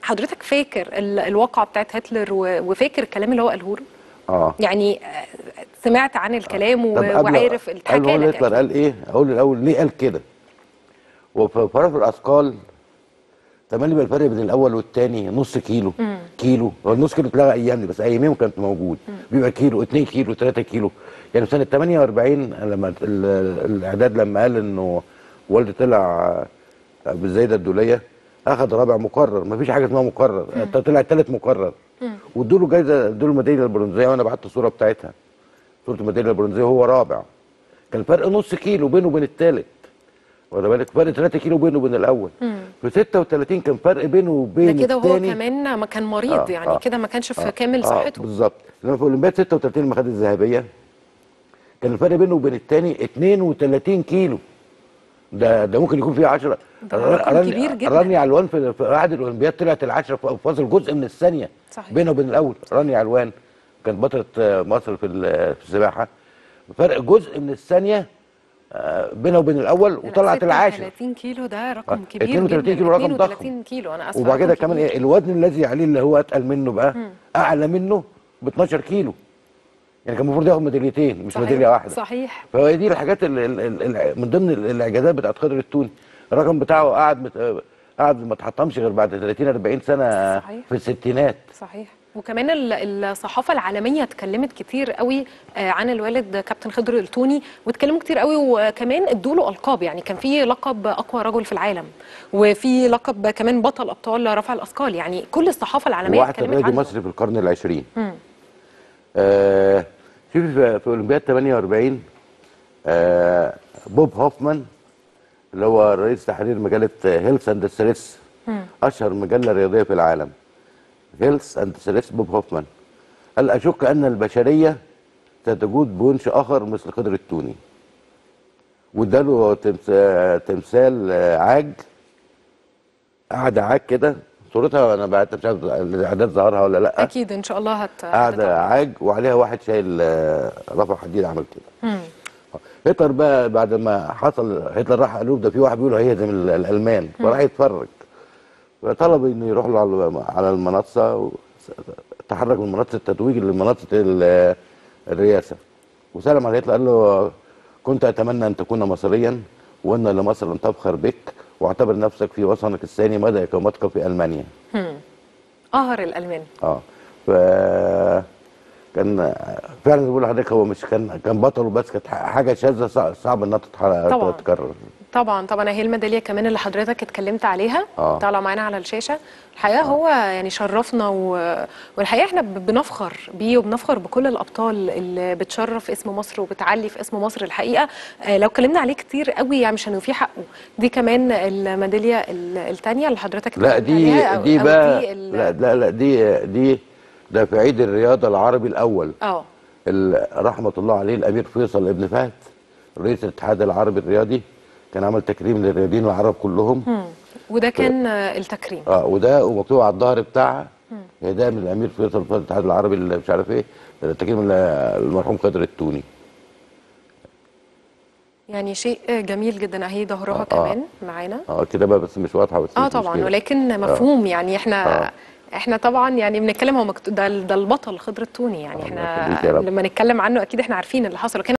حضرتك فاكر ال- الواقعه بتاعت هتلر و- وفاكر الكلام اللي هو قاله له اه يعني آه، سمعت عن الكلام و- طب قبل وعارف قبل اتحكى ما أقول لك هتلر أكيد. قال ايه اقول الاول ليه قال كده وفي فرق الاثقال تملي بقى الفرق بين الاول والثاني نص كيلو كيلو هو النص كيلو اتلغى ايام دي بس اياميهم كانت موجود بيبقى كيلو 2 كيلو 3 كيلو يعني في سنه 48 لما ال- ال- الاعداد لما قال انه والدي طلع بالزايده الدوليه اخذ رابع مقرر مفيش حاجه اسمها مقرر طلع ثالث مقرر وادوا له جايزه ادوا له الميداليه البرونزيه وانا بعت الصوره بتاعتها صوره الميداليه البرونزيه وهو رابع كان فرق نص كيلو بينه وبين الثالث واخد بالك فرق 3 كيلو بينه وبين الاول في 36 كان فرق بينه وبين ده كده وهو الثاني كمان ما كان مريض آه، يعني آه، كده ما كانش في آه، كامل آه، صحته بالظبط لما في اولمبياد 36 لما خد الذهبيه كان الفرق بينه وبين الثاني 32 كيلو ده ده ممكن يكون فيه 10 ده رقم كبير جدا. رانيا علوان في في عهد الاولمبياد طلعت العشرة في فاصل جزء من الثانيه صحيح. بينه وبين الاول رانيا علوان كانت بطله آه، مصر في ال- في السباحه فرق جزء من الثانيه آه، بينه وبين الاول وطلعت العاشر 30 كيلو ده رقم آه، كبير 32 جدا كيلو رقم ضخم. 32 كيلو انا اسفه وبعد كده رقم كمان كبير. ايه الوزن الذي عليه اللي هو اتقل منه بقى اعلى منه ب 12 كيلو يعني كان المفروض ياخد ميداليتين مش صحيح، ميداليه واحده صحيح فهي دي الحاجات ال ال ال ال من ضمن ال- الاعجازات بتاعت خضر التوني الرقم بتاعه قعد مت... قعد ما اتحطمش غير بعد 30 40 سنه صحيح. في الستينات صحيح وكمان ال- الصحافه العالميه اتكلمت كتير قوي آه، عن الوالد كابتن خضر التوني واتكلموا كتير قوي وكمان ادوا له القاب يعني كان في لقب اقوى رجل في العالم وفي لقب كمان بطل ابطال رفع الاثقال يعني كل الصحافه العالميه واحد اتكلمت رياضي عنه مصري في القرن العشرين مم. آه شوف في, في اولمبياد 48 آه بوب هوفمان اللي هو رئيس تحرير مجله هيلث اند ستريس اشهر مجله رياضيه في العالم هيلث اند ستريس بوب هوفمان قال اشك ان البشريه ستجود بونش اخر مثل خضر التوني واداله تمس- تمثال آه، عاج قعد عاج كده صورتها انا بعت مش عارف الاعداد ظهرها ولا لا اكيد ان شاء الله هت قاعدة عاج وعليها واحد شايل آه، رفع حديد عمل كده مم. هتلر بقى بعد ما حصل هتلر راح قال له ده في واحد بيقول هيهزم ال- الالمان فراح يتفرج فطلب انه يروح له على- على المنصه و- تحرك من منصه التتويج لمنصه ال- الرئاسه وسلم على هتلر قال له كنت اتمنى ان تكون مصريا وان لمصر ان تفخر بك واعتبر نفسك في وطنك الثاني مدى اقامتك في المانيا مم. قهر الالمان اه ف كان فعلا زي ما بقول لحضرتك هو مش كان كان بطل وبس كانت حاجه شاذه صع- صعب انها تتح- طبعاً. تتكرر طبعا طبعا هي الميداليه كمان اللي حضرتك اتكلمت عليها آه. طالعه معانا على الشاشه الحقيقه هو يعني شرفنا و... والحقيقه احنا ب- بنفخر بيه وبنفخر بكل الابطال اللي بتشرف اسم مصر وبتعلي في اسم مصر الحقيقه آه لو اتكلمنا عليه كتير قوي يعني مش هنوفيه حقه دي كمان الميداليه الثانيه اللي حضرتك لا اتكلمت دي عليها أو- دي أو بقى دي ال- لا لا لا دي دي ده في عيد الرياضه العربي الاول اه ال- رحمه الله عليه الامير فيصل ابن فهد رئيس الاتحاد العربي الرياضي كان عمل تكريم للرياضيين العرب كلهم مم. وده كان آه، التكريم اه وده ومكتوب على الظهر بتاعها هدايا من الامير فيصل في الاتحاد العربي اللي مش عارف ايه تكريم المرحوم خضر التوني يعني شيء جميل جدا اهي ظهرها آه. كمان معانا اه كده بقى بس مش واضحه بس اه مش طبعا مشكلة. ولكن مفهوم يعني احنا آه. احنا طبعا يعني بنتكلم هو مكتوب ده ده البطل خضر التوني يعني الله احنا يخليك يا رب. لما نتكلم عنه اكيد احنا عارفين اللي حصل كان